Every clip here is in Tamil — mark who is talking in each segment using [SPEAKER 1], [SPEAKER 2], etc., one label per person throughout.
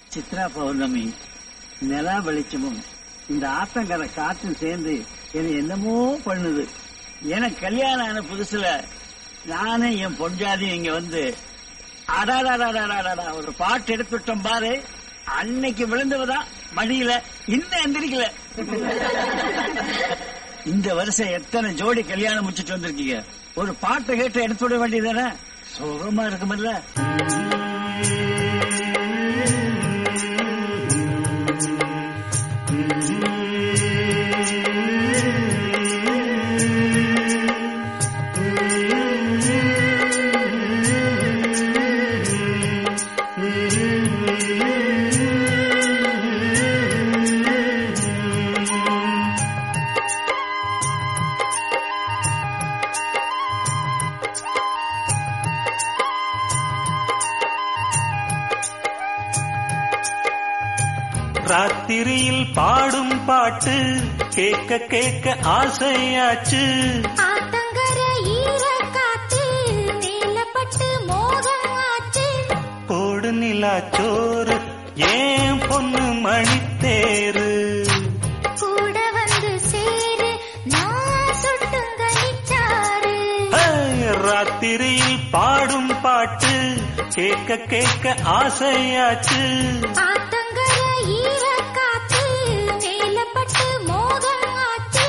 [SPEAKER 1] சித்ரா பௌர்ணமி நிலா வெளிச்சமும் இந்த ஆத்தங்கரை காற்றும் சேர்ந்து என்னை என்னமோ பண்ணுது எனக்கு கல்யாணம் ஆன புதுசுல நானே என் பொஞ்சாதியும் இங்க வந்து அடாடாடாடாடாடா ஒரு பாட்டு எடுத்துட்டோம் பாரு அன்னைக்கு விழுந்தவதான் மடியில இன்னும் எந்திரிக்கல இந்த வருஷம் எத்தனை ஜோடி கல்யாணம் முடிச்சிட்டு வந்திருக்கீங்க ஒரு பாட்டை கேட்டு எடுத்து விட வேண்டியதானே சுகமா இருக்குமில்ல
[SPEAKER 2] ராத்திரியில் பாடும் பாட்டு கேட்க கேட்க ஆசையாச்சு
[SPEAKER 3] ஆத்தங்கர ஈர காத்து நீலப்பட்டு மோகம் ஆச்சு
[SPEAKER 2] போடு நிலா சோறு ஏன் பொண்ணு மணித்தேரு
[SPEAKER 3] கூட வந்து சேரு நான் சுட்டும் கனிச்சாரு
[SPEAKER 2] ஹே, ராத்திரியில் பாடும் பாட்டு கேட்க கேட்க ஆசையாச்சு
[SPEAKER 3] ஆத்தங்கர ஈர காத்து நீலப்பட்டு மோகம் ஆச்சு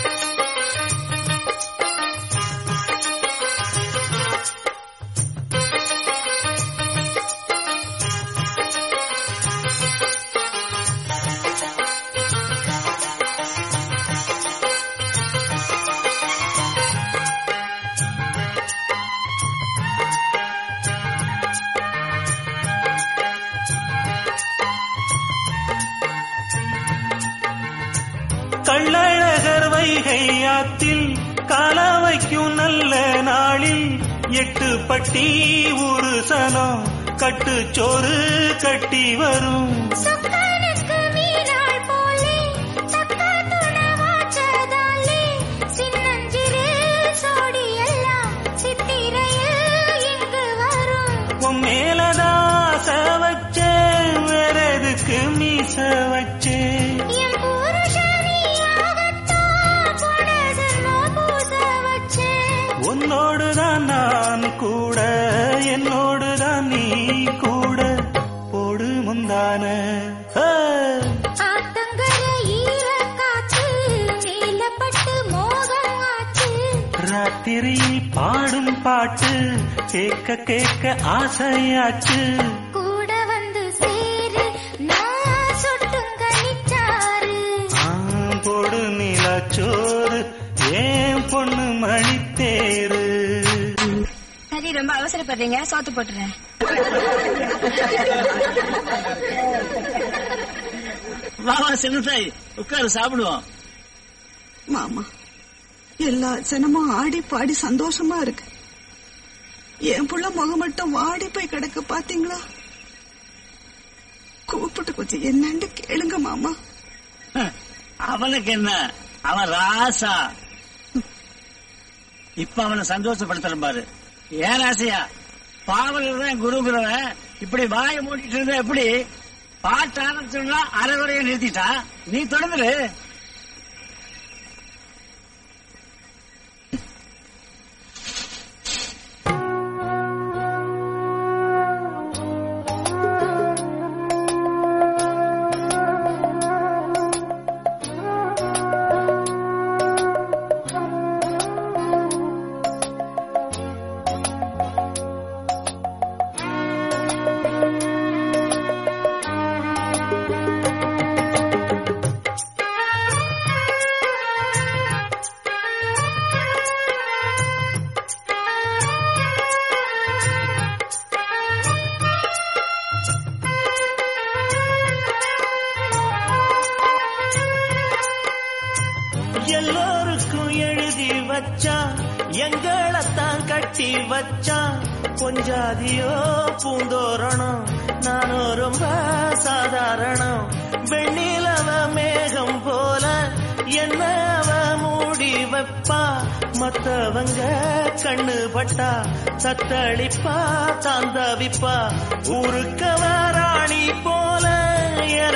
[SPEAKER 2] கள்ளழகர் வைகை ஆத்தில் கால வைக்கும் நல்ல நாளில் எட்டு பட்டி ஒரு சனம் கட்டு சோறு கட்டி வரும்
[SPEAKER 3] சொக்கனுக்கு மீனாள் போலே தக்க துணவாச்சதாலே சின்னஞ்சிறு சோடி எல்லாம் சித்திரையில் இங்கு வரும்
[SPEAKER 2] உன் மேலதாச வச்சேன் வேற எதுக்கு மீச வச்சேன்
[SPEAKER 3] என் புருஷனியாகத்தான் பொழுதுன்னு பூச வச்சேன்
[SPEAKER 2] உன்னோடுதான் நான் கூட என்னோடுதான் நீ கூட போடு முந்தான ஆ.
[SPEAKER 3] ஆத்தங்கர ஈர காற்று நீலப்பட்டு மோகம் ஆச்சு
[SPEAKER 2] ராத்திரியில் பாடும் பாட்டு கேட்க கேட்க ஆசையாச்சு
[SPEAKER 3] கூட வந்து சேரு நான் சுட்டும் கனிச்சாரு
[SPEAKER 2] ஆ, போடு நிலச்சோறு ஏன் பொண்ணு மணித்தேரு
[SPEAKER 4] சரி ரொம்ப அவசரப்படுறீங்க சோத்து போட்டுறேன்
[SPEAKER 1] வா வா சின்னத்தாய் உட்காரு சாப்பிடுவோம்
[SPEAKER 5] மாமா எல்லா ஜனமும் ஆடி பாடி சந்தோஷமா இருக்கு என் புள்ள முகம் மட்டும் வாடி போய் கிடக்கு பாத்தீங்களா கூப்பிட்டு கொஞ்சம் என்னன்னு கேளுங்க மாமா
[SPEAKER 1] அவனுக்கு என்ன அவன் ராசா இப்ப அவனை சந்தோஷப்படுத்துறேன் பாரு ஏன் ராசையா பாவலர் தான் குருகுரவன் இப்படி வாயை மூடிட்டு இருந்தா எப்படி பாட்டு ஆரம்பிச்சோம்னா அரைகுறைய நிறுத்திட்டா நீ தொடர்ந்துரு
[SPEAKER 2] எல்லோருக்கும் எழுதி வச்சான் எங்களைத்தான் கட்டி வச்சான் கொஞ்சாதியோ பூந்தோரணம் நானும் ரொம்ப சாதாரணம் வெண்ணிலவ மேகம் போல என்ன அவ மூடி வைப்பா மத்தவங்க கண்ணு பட்டா தத்தளிப்பா தாந்தவிப்பா ஊருக்கவ ராணி போல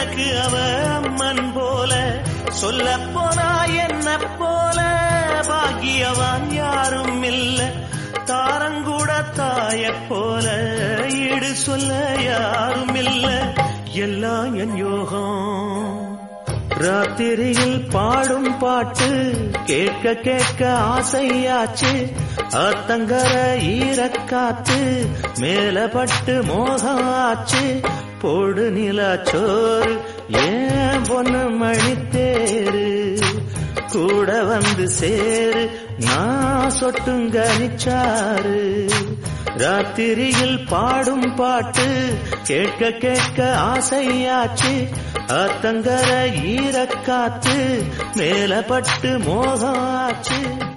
[SPEAKER 2] எனக்கு அவ அம்மன் போல சொல்ல போனா என்ன போல பாக்கியவான் யாரும் இல்ல தாரங்கூட தாய போல ஈடு சொல்ல யாரும் இல்ல எல்லாம் என் யோகம் ராத்திரியில் பாடும் பாட்டு கேட்க கேட்க ஆசையாச்சு ஆத்தங்கர ஈரக்காத்து மேல பட்டு மோகம் ஆச்சு போடு நிலா சோறு ஏன் பொண்ணு மணித்தேரு கூட வந்து சேரு நான் சொட்டுங்க நிச்சாரு ராத்திரியில் பாடும் பாட்டு கேட்க கேட்க ஆசையாச்சு ஆத்தங்கர ஈரக்காத்து மேல பட்டு மோகம் ஆச்சு